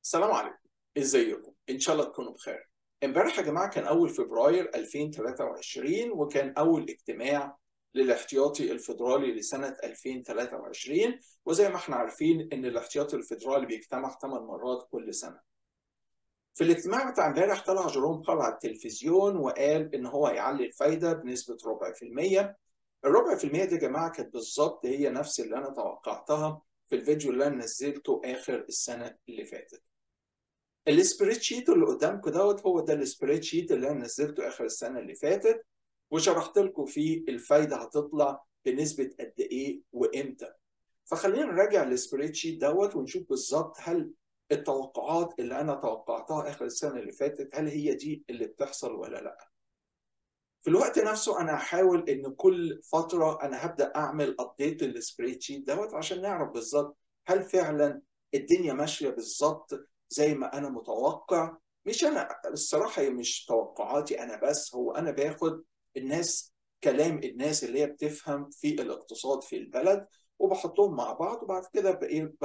السلام عليكم ازيكم ان شاء الله تكونوا بخير امبارح يا جماعه كان اول فبراير 2023 وكان اول اجتماع للاحتياطي الفيدرالي لسنه 2023 وزي ما احنا عارفين ان الاحتياطي الفيدرالي بيجتمع 8 مرات كل سنه في الاجتماع بتاع امبارح طلع جيروم بول على التلفزيون وقال ان هو هيعلي الفايده بنسبه ربع في المية الربع في المية دي يا جماعه كانت بالظبط هي نفس اللي انا توقعتها في الفيديو اللي انا نزلته اخر السنه اللي فاتت السبريد شيت اللي قدامكم دوت هو ده السبريد شيت اللي انا نزلته اخر السنه اللي فاتت وشرحت لكم فيه الفايده هتطلع بنسبه قد ايه وامتى فخلينا نراجع السبريد شيت دوت ونشوف بالظبط هل التوقعات اللي انا توقعتها اخر السنه اللي فاتت هل هي دي اللي بتحصل ولا لا في الوقت نفسه انا هحاول ان كل فتره انا هبدا اعمل ابديت للسبريد شيت دوت عشان نعرف بالظبط هل فعلا الدنيا ماشيه بالظبط زي ما انا متوقع مش انا الصراحه هي مش توقعاتي انا بس هو انا باخد الناس كلام الناس اللي هي بتفهم في الاقتصاد في البلد وبحطهم مع بعض وبعد كده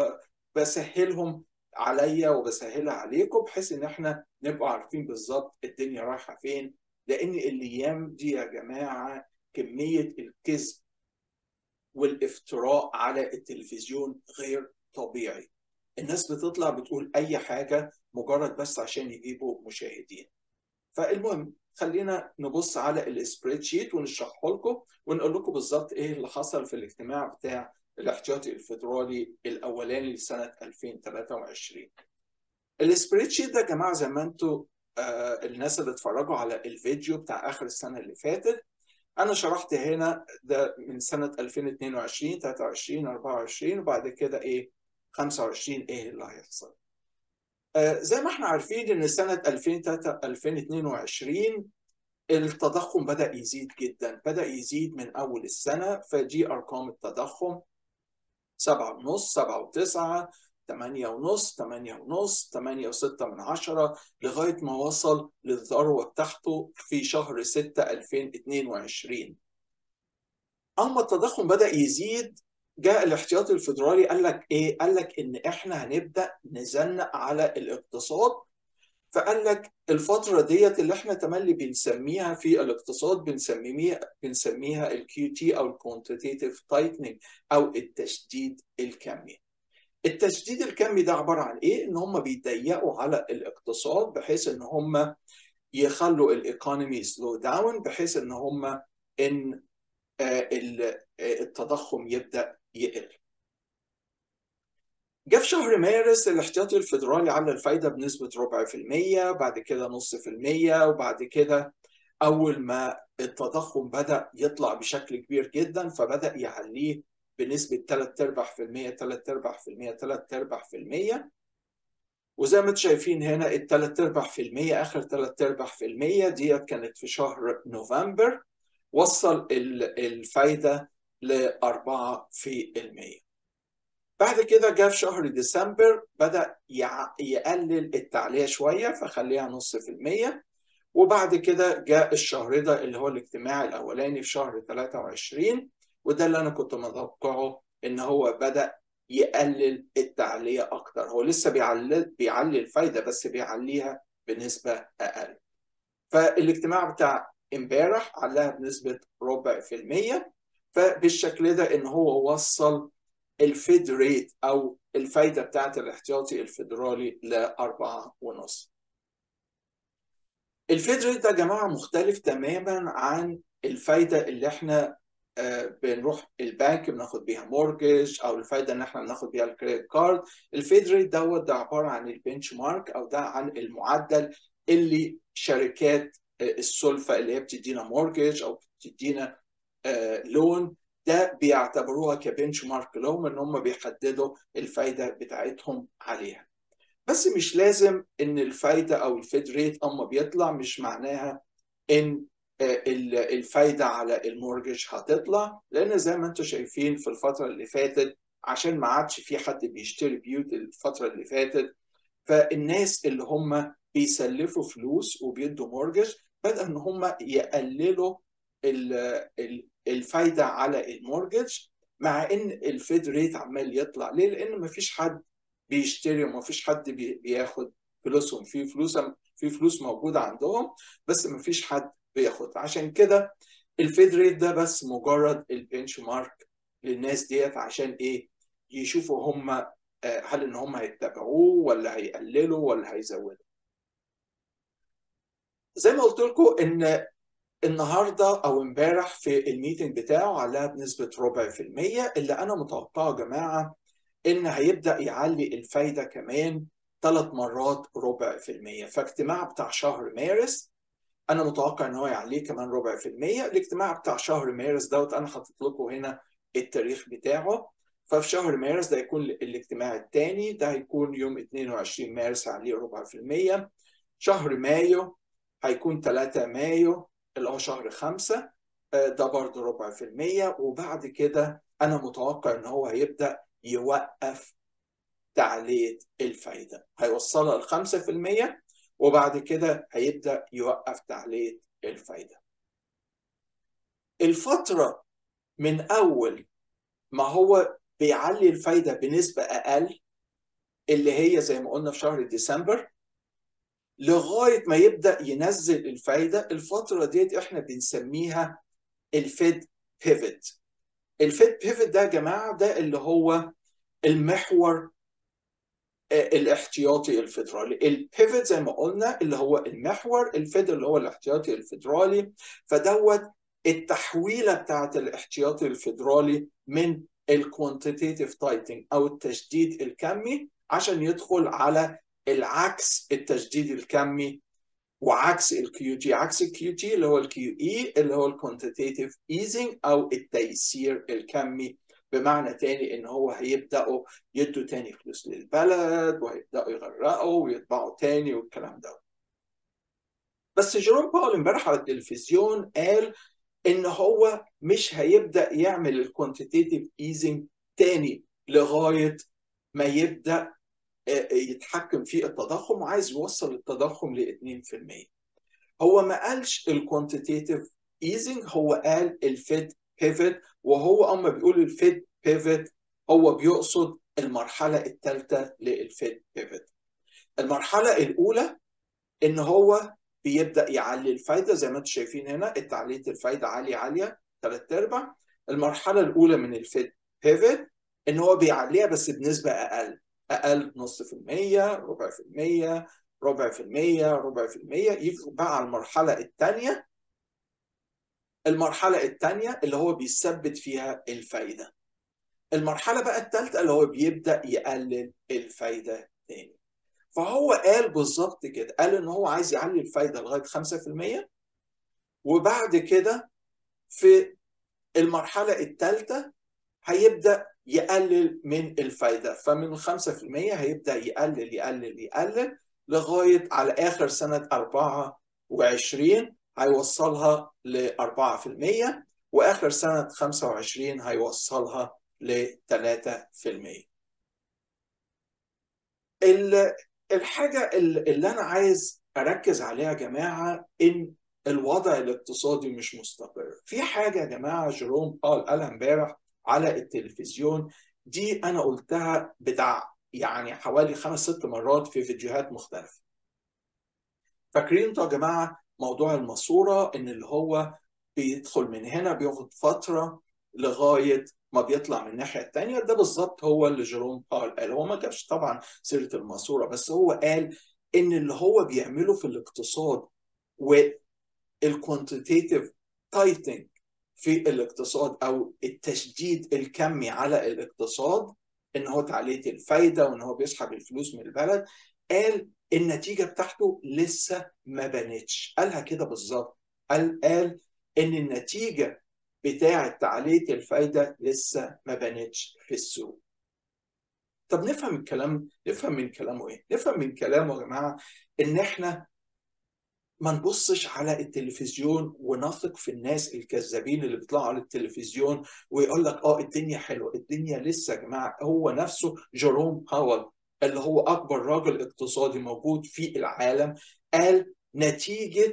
بسهلهم عليا وبسهلها عليكم بحيث ان احنا نبقى عارفين بالظبط الدنيا رايحه فين لان الايام دي يا جماعه كميه الكذب والافتراء على التلفزيون غير طبيعي الناس بتطلع بتقول اي حاجه مجرد بس عشان يجيبوا مشاهدين فالمهم خلينا نبص على السبريد شيت ونشرحه لكم ونقول لكم بالظبط ايه اللي حصل في الاجتماع بتاع الاحتياطي الفيدرالي الاولاني لسنه 2023 السبريد شيت ده يا جماعه زي ما انتم آه الناس اللي اتفرجوا على الفيديو بتاع اخر السنه اللي فاتت انا شرحت هنا ده من سنه 2022 23 24 وبعد كده ايه 25 ايه اللي هيحصل آه زي ما احنا عارفين ان سنه 2022 التضخم بدا يزيد جدا بدا يزيد من اول السنه فدي ارقام التضخم 7 ونص 7 و9 8 ونص 8 ونص 8 و6 من عشرة لغاية ما وصل للذروة بتاعته في شهر 6 2022 أما التضخم بدأ يزيد جاء الاحتياطي الفيدرالي قال لك ايه؟ قال لك ان احنا هنبدا نزنق على الاقتصاد فقال لك الفتره ديت اللي احنا تملي بنسميها في الاقتصاد بنسميها بنسميها الكيو تي او الكوانتيتيف تايتنينج او التشديد الكمي. التشديد الكمي ده عباره عن ايه؟ ان هم بيضيقوا على الاقتصاد بحيث ان هم يخلوا الايكونومي سلو داون بحيث ان هم ان التضخم يبدا يقل. جه في شهر مارس الاحتياطي الفيدرالي على الفايده بنسبه ربع في المية بعد كده نص في المية وبعد كده اول ما التضخم بدا يطلع بشكل كبير جدا فبدا يعليه بنسبه 3 ارباع في المية 3 ارباع في المية 3 ارباع في المية وزي ما انتم شايفين هنا الثلاث ارباع في المية اخر ثلاث ارباع في المية ديت كانت في شهر نوفمبر وصل الفايده ل 4 في المية بعد كده جاء في شهر ديسمبر بدأ يقلل التعلية شوية فخليها نص في المية وبعد كده جاء الشهر ده اللي هو الاجتماع الأولاني في شهر 23 وده اللي أنا كنت متوقعه إن هو بدأ يقلل التعلية أكتر هو لسه بيعلي بيعلي الفايدة بس بيعليها بنسبة أقل فالاجتماع بتاع امبارح علها بنسبة ربع في المية فبالشكل ده إن هو وصل الفيد ريت او الفايده بتاعت الاحتياطي الفيدرالي لأربعة ونص. الفيد ريت ده يا جماعه مختلف تماما عن الفايده اللي احنا آه بنروح البنك بناخد بيها مورجج او الفايده اللي احنا بناخد بيها الكريدت كارد الفيد ريت دوت ده عباره عن البنش مارك او ده عن المعدل اللي شركات آه السلفه اللي هي بتدينا مورجج او بتدينا آه لون ده بيعتبروها كبنش مارك لهم ان هم بيحددوا الفايده بتاعتهم عليها بس مش لازم ان الفايده او الفيد ريت اما بيطلع مش معناها ان الفايده على المورجج هتطلع لان زي ما انتم شايفين في الفتره اللي فاتت عشان ما عادش في حد بيشتري بيوت الفتره اللي فاتت فالناس اللي هم بيسلفوا فلوس وبيدوا مورجج بدأ ان هم يقللوا الفايده على المورجج مع ان الفيد ريت عمال يطلع ليه؟ لان مفيش حد بيشتري وما فيش حد بياخد فلوسهم في فلوس في فلوس موجوده عندهم بس ما فيش حد بياخد عشان كده الفيد ريت ده بس مجرد البنش مارك للناس ديت عشان ايه يشوفوا هم هل ان هم هيتبعوه ولا هيقللوا ولا هيزودوا زي ما قلت لكم ان النهارده او امبارح في الميتنج بتاعه عليها بنسبه ربع في المية اللي انا متوقعه يا جماعه ان هيبدا يعلي الفايده كمان ثلاث مرات ربع في المية فاجتماع بتاع شهر مارس انا متوقع ان هو يعليه كمان ربع في المية الاجتماع بتاع شهر مارس دوت انا حاطط لكم هنا التاريخ بتاعه ففي شهر مارس ده يكون الاجتماع الثاني ده هيكون يوم 22 مارس عليه ربع في المية شهر مايو هيكون 3 مايو اللي هو شهر خمسة ده برضه ربع في المية وبعد كده أنا متوقع إن هو هيبدأ يوقف تعلية الفايدة هيوصلها لخمسة في المية وبعد كده هيبدأ يوقف تعلية الفايدة الفترة من أول ما هو بيعلي الفايدة بنسبة أقل اللي هي زي ما قلنا في شهر ديسمبر لغايه ما يبدا ينزل الفايده الفتره ديت احنا بنسميها الفيد بيفت الفيد بيفت ده يا جماعه ده اللي هو المحور الاحتياطي الفيدرالي البيفت زي ما قلنا اللي هو المحور الفيد اللي هو الاحتياطي الفيدرالي فدوت التحويله بتاعه الاحتياطي الفيدرالي من الكوانتيتيف تايتنج او التشديد الكمي عشان يدخل على العكس التجديد الكمي وعكس الكيو جي عكس الكيو جي اللي هو الكيو اي اللي هو الكوانتيتيف ايزنج او التيسير الكمي بمعنى تاني ان هو هيبداوا يدوا تاني فلوس للبلد وهيبداوا يغرقوا ويطبعوا تاني والكلام ده بس جيروم باول امبارح على التلفزيون قال ان هو مش هيبدا يعمل الكوانتيتيف ايزنج تاني لغايه ما يبدا يتحكم في التضخم وعايز يوصل التضخم ل 2% هو ما قالش الكوانتيتيف ايزنج هو قال الفيد بيفت وهو اما بيقول الفيد بيفت هو بيقصد المرحله الثالثه للفيد بيفت المرحله الاولى ان هو بيبدا يعلي الفايده زي ما انتم شايفين هنا تعليه الفايده عاليه عاليه ثلاث ارباع المرحله الاولى من الفيد بيفت ان هو بيعليها بس بنسبه اقل اقل نص في المية ربع في المية ربع في المية ربع في المية يجي بقى على المرحلة الثانية المرحلة الثانية اللي هو بيثبت فيها الفايدة المرحلة بقى الثالثة اللي هو بيبدأ يقلل الفايدة تاني فهو قال بالظبط كده قال ان هو عايز يعلي الفايدة لغاية 5% وبعد كده في المرحلة الثالثة هيبدأ يقلل من الفايدة فمن 5% هيبدأ يقلل يقلل يقلل لغاية على آخر سنة 24 هيوصلها ل 4% وآخر سنة 25 هيوصلها ل 3% الحاجة اللي أنا عايز أركز عليها يا جماعة إن الوضع الاقتصادي مش مستقر في حاجة يا جماعة جيروم قال قالها امبارح على التلفزيون دي انا قلتها بتاع يعني حوالي خمس ست مرات في فيديوهات مختلفه فاكرين انتوا يا جماعه موضوع الماسوره ان اللي هو بيدخل من هنا بياخد فتره لغايه ما بيطلع من الناحيه الثانيه ده بالظبط هو اللي جيروم قال قال هو ما جابش طبعا سيره الماسوره بس هو قال ان اللي هو بيعمله في الاقتصاد والكوانتيتيف تايتنج في الاقتصاد او التشديد الكمي على الاقتصاد ان هو تعليه الفايده وان هو بيسحب الفلوس من البلد قال النتيجه بتاعته لسه ما بانتش قالها كده بالظبط قال قال ان النتيجه بتاعه تعليه الفايده لسه ما بانتش في السوق طب نفهم الكلام نفهم من كلامه ايه نفهم من كلامه يا جماعه ان احنا ما نبصش على التلفزيون ونثق في الناس الكذابين اللي بيطلعوا على التلفزيون ويقول لك اه الدنيا حلوه الدنيا لسه يا جماعه هو نفسه جيروم باول اللي هو اكبر راجل اقتصادي موجود في العالم قال نتيجه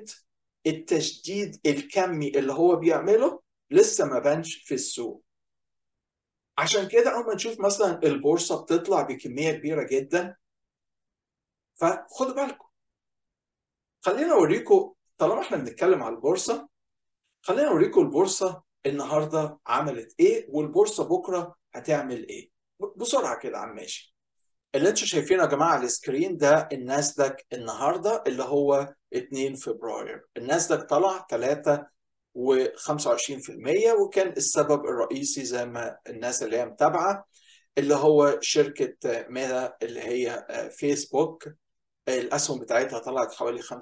التشديد الكمي اللي هو بيعمله لسه ما بانش في السوق عشان كده اول ما نشوف مثلا البورصه بتطلع بكميه كبيره جدا فخدوا بالكم خلينا اوريكم طالما احنا بنتكلم على البورصه خلينا اوريكم البورصه النهارده عملت ايه والبورصه بكره هتعمل ايه بسرعه كده عم ماشي اللي انتم شايفينه يا جماعه على السكرين ده الناسداك النهارده اللي هو 2 فبراير الناسداك طلع 3 و25% وكان السبب الرئيسي زي ما الناس اللي هي متابعه اللي هو شركه ميتا اللي هي فيسبوك الاسهم بتاعتها طلعت حوالي 25%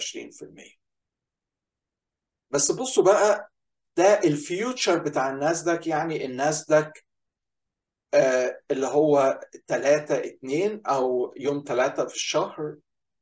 بس بصوا بقى ده الفيوتشر بتاع الناسداك يعني الناسداك آه اللي هو 3 2 او يوم 3 في الشهر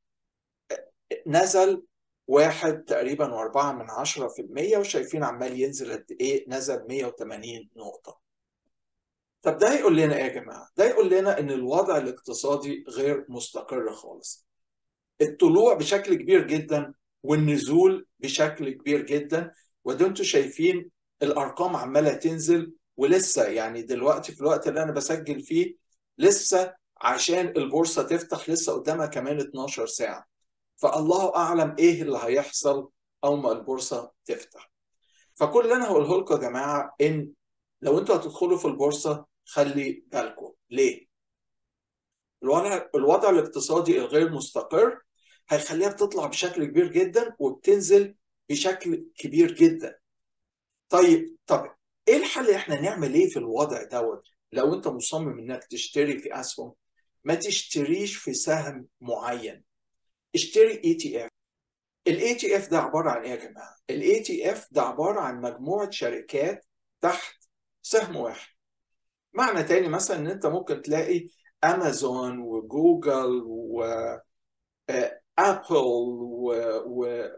نزل واحد تقريبا واربعة من عشرة في المية وشايفين عمال ينزل قد ايه نزل 180 نقطة طب ده يقول لنا ايه يا جماعة؟ ده يقول لنا ان الوضع الاقتصادي غير مستقر خالص الطلوع بشكل كبير جدا والنزول بشكل كبير جدا وده انتوا شايفين الارقام عماله تنزل ولسه يعني دلوقتي في الوقت اللي انا بسجل فيه لسه عشان البورصه تفتح لسه قدامها كمان 12 ساعه فالله اعلم ايه اللي هيحصل اول ما البورصه تفتح فكل اللي انا هقوله لكم يا جماعه ان لو انتوا هتدخلوا في البورصه خلي بالكم ليه الوضع الوضع الاقتصادي الغير مستقر هيخليها بتطلع بشكل كبير جدا وبتنزل بشكل كبير جدا طيب طب ايه الحل اللي احنا نعمل ايه في الوضع دوت لو انت مصمم انك تشتري في اسهم ما تشتريش في سهم معين اشتري اي تي اف الاي تي اف ده عباره عن ايه يا جماعه الاي تي اف ده عباره عن مجموعه شركات تحت سهم واحد معنى تاني مثلا ان انت ممكن تلاقي امازون وجوجل و ابل و, و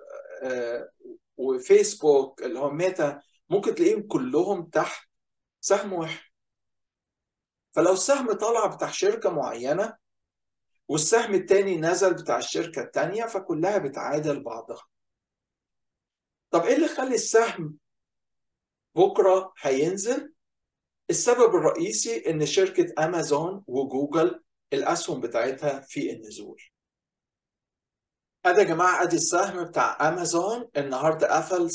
وفيسبوك اللي هو ميتا ممكن تلاقيهم كلهم تحت سهم واحد فلو السهم طلع بتاع شركة معينة والسهم التاني نزل بتاع الشركة التانية فكلها بتعادل بعضها طب ايه اللي يخلي السهم بكرة هينزل السبب الرئيسي ان شركة امازون وجوجل الاسهم بتاعتها في النزول ادي يا جماعه ادي السهم بتاع امازون النهارده قفل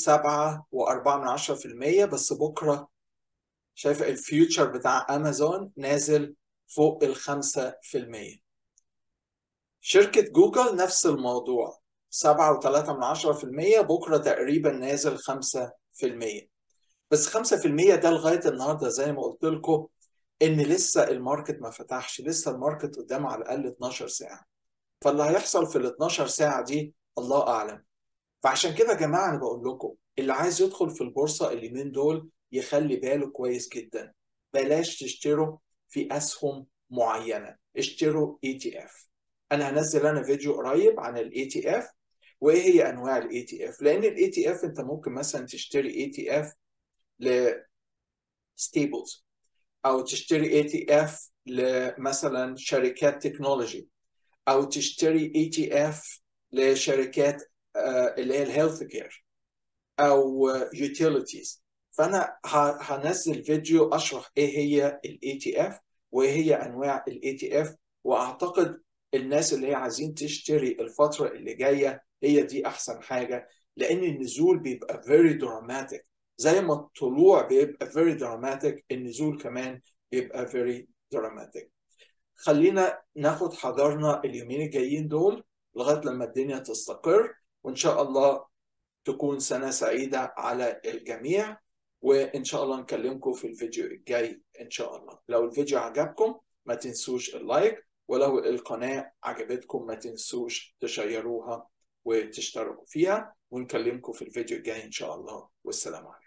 7.4% بس بكره شايفه الفيوتشر بتاع امازون نازل فوق ال 5% شركه جوجل نفس الموضوع 7.3% بكره تقريبا نازل 5% بس 5% ده لغايه النهارده زي ما قلت لكم ان لسه الماركت ما فتحش لسه الماركت قدامه على الاقل 12 ساعه فاللي هيحصل في ال 12 ساعة دي الله أعلم فعشان كده يا جماعة أنا بقول لكم اللي عايز يدخل في البورصة اليومين دول يخلي باله كويس جدا بلاش تشتروا في أسهم معينة اشتروا اي تي اف أنا هنزل أنا فيديو قريب عن الاي تي اف وإيه هي أنواع الاي تي اف لأن الاي تي اف أنت ممكن مثلا تشتري اي تي اف ل ستيبلز أو تشتري اي تي اف لمثلا شركات تكنولوجي او تشتري اي تي اف لشركات اللي هي الهيلث كير او يوتيليتيز فانا هنزل فيديو اشرح ايه هي الاي تي اف وايه هي انواع الاي تي اف واعتقد الناس اللي هي عايزين تشتري الفتره اللي جايه هي دي احسن حاجه لان النزول بيبقى very dramatic زي ما الطلوع بيبقى very dramatic النزول كمان بيبقى very dramatic خلينا ناخد حذرنا اليومين الجايين دول لغايه لما الدنيا تستقر وان شاء الله تكون سنه سعيده على الجميع وان شاء الله نكلمكم في الفيديو الجاي ان شاء الله لو الفيديو عجبكم ما تنسوش اللايك ولو القناه عجبتكم ما تنسوش تشيروها وتشتركوا فيها ونكلمكم في الفيديو الجاي ان شاء الله والسلام عليكم